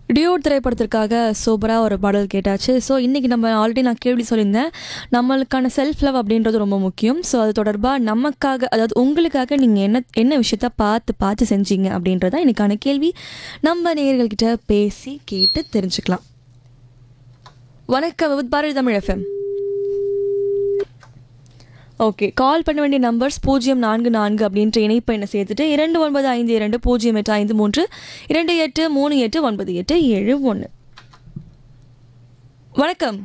Dude திரைப்படத்திற்காக சூப்பராக ஒரு பாடல் கேட்டாச்சு ஸோ இன்றைக்கி நம்ம ஆல்ரெடி நான் கேள்வி சொல்லியிருந்தேன் நம்மளுக்கான செல்ஃப் லவ் அப்படின்றது ரொம்ப முக்கியம் ஸோ அது தொடர்பாக நமக்காக அதாவது உங்களுக்காக நீங்கள் என்ன என்ன விஷயத்த பார்த்து பார்த்து செஞ்சீங்க அப்படின்றத இன்னைக்கான கேள்வி நம்ம நேயர்கள்கிட்ட பேசி கேட்டு தெரிஞ்சுக்கலாம் வணக்கம் with Bharathi Tamil FM okay call பண்ண வேண்டிய நம்பர்ஸ் பூஜ்ஜியம் நான்கு நான்கு அப்படின்ற இணைப்பை என்ன சேர்த்துட்டு இரண்டு ஒன்பது ஐந்து இரண்டு பூஜ்ஜியம் எட்டு ஐந்து மூன்று இரண்டு எட்டு மூணு எட்டு ஒன்பது எட்டு ஏழு ஒன்று வணக்கம்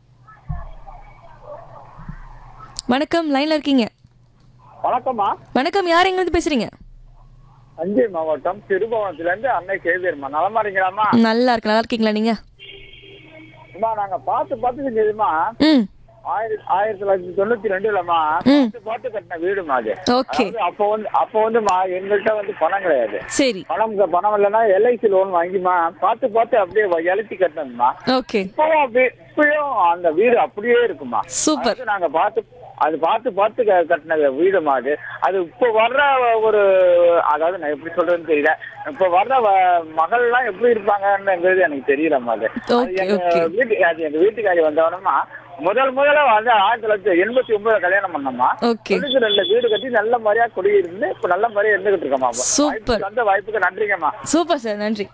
வணக்கம் லைனில் இருக்கீங்க வணக்கம்மா வணக்கம் யார் எங்கேருந்து பேசுறீங்க தஞ்சை மாவட்டம் திருபவனத்துல இருந்து அன்னை கேள்வியம்மா நலமா இருக்கீங்களாம்மா நல்லா இருக்கு நல்லா இருக்கீங்களா நீங்க அம்மா நாங்க பார்த்து பார்த்து செஞ்சதுமா ம் ஆயிரத்தி ஆயிரத்தி தொள்ளாயிரத்தி தொண்ணூத்தி ரெண்டுலமா பார்த்து பார்த்து கட்டின வீடுமா அது ஓகே அதாவது அப்போ வந்து அப்போ வந்துமா எங்கள்கிட்ட வந்து பணம் கிடையாது சரி பணம் பணம் இல்லைன்னா எல்ஐசி லோன் வாங்கிமா பார்த்து பார்த்து அப்படியே எழுச்சி கட்டினதுமா ஓகே இப்பவும் அப்படியே இப்பயும் அந்த வீடு அப்படியே இருக்குமா சூப்பர் அது நாங்க பார்த்து அது பார்த்து பார்த்து க- கட்டின வீடுமா அது அது இப்போ வர்ற ஒரு அதாவது நான் எப்படி சொல்றேன்னு தெரியல இப்போ வர்ற வ- மகள்லாம் எப்படி இருப்பாங்கன்னுங்கிறது எனக்கு தெரியலம்மா அது அது Okay, எங்க okay. வீட்டு அது எங்க வீட்டுக்காரி வந்தவனமா முதல் முதல்ல வந்து ஆயிரத்தி தொள்ளாயிரத்தி எண்பத்தி ஒன்பதுல கல்யாணம் பண்ணோம்மா ஓகே தொண்ணூத்தி ரெண்டுல வீடு கட்டி நல்ல மாதிரியா குடியிருந்து இப்ப நல்ல மாதிரியா இருந்துகிட்டு இருக்கோம்மா Super. அந்த வாய்ப்புக்கு நன்றிங்கம்மா சூப்பர் சார் நன்றி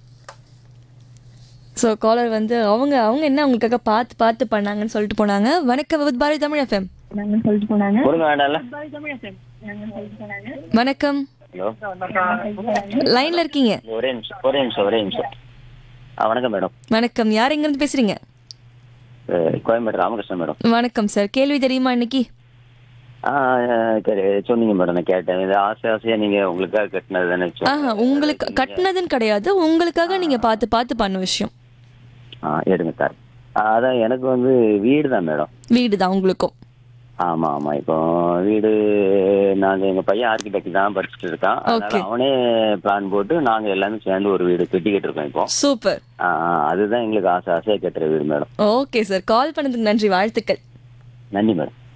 ஸோ காலர் வந்து அவங்க அவங்க என்ன அவங்களுக்காக பார்த்து பார்த்து பண்ணாங்கன்னு சொல்லிட்டு போனாங்க வணக்கம் வித் பாரதி தமிழ் எஃப்எம் கொடுங்க வேண்டாம்ல வணக்கம் ஹலோ லைன்ல இருக்கீங்க ஒரே நிமிஷம் ஒரே நிமிஷம் ஒரே நிமிஷம் ஆ வணக்கம் மேடம் வணக்கம் யார் எங்கேருந்து பேசுறீங்க அஹ், கோயம்பேடு ராமகிருஷ்ணன் மேடம் வணக்கம் சார் கேள்வி தெரியுமா இன்னைக்கு ஆ அஹ், சரி, சொன்னீங்க மேடம் நான் கேட்டேன் இது ஆசை ஆசையா நீங்க உங்களுக்காக கட்டினது தானே சொன்னீங்க. ஆஹா உங்களுக்கு கட்டினதுன்னு கிடையாது உங்களுக்காக நீங்க பார்த்து பார்த்து பண்ண விஷயம் ஆ எடுங்க சார் ஆ, அதான் எனக்கு வந்து வீடு தான் மேடம் வீடு தான் உங்களுக்கும் ஆமா ஆமா இப்போ வீடு நாங்க எங்க பையன் ஆர்கிடெக்ட் தான் படிச்சுட்டு இருக்கான் அதனால Okay. அவனே பிளான் போட்டு நாங்க எல்லாமே சேர்ந்து ஒரு வீடு கட்டிக்கிட்டு இருக்கோம் இப்போ சூப்பர் ஆ, ஆ, அதுதான் எங்களுக்கு ஆசை ஆசையா கட்டுற வீடு மேடம் ஓகே சார் கால் பண்ணதுக்கு நன்றி வாழ்த்துக்கள் நன்றி மேடம்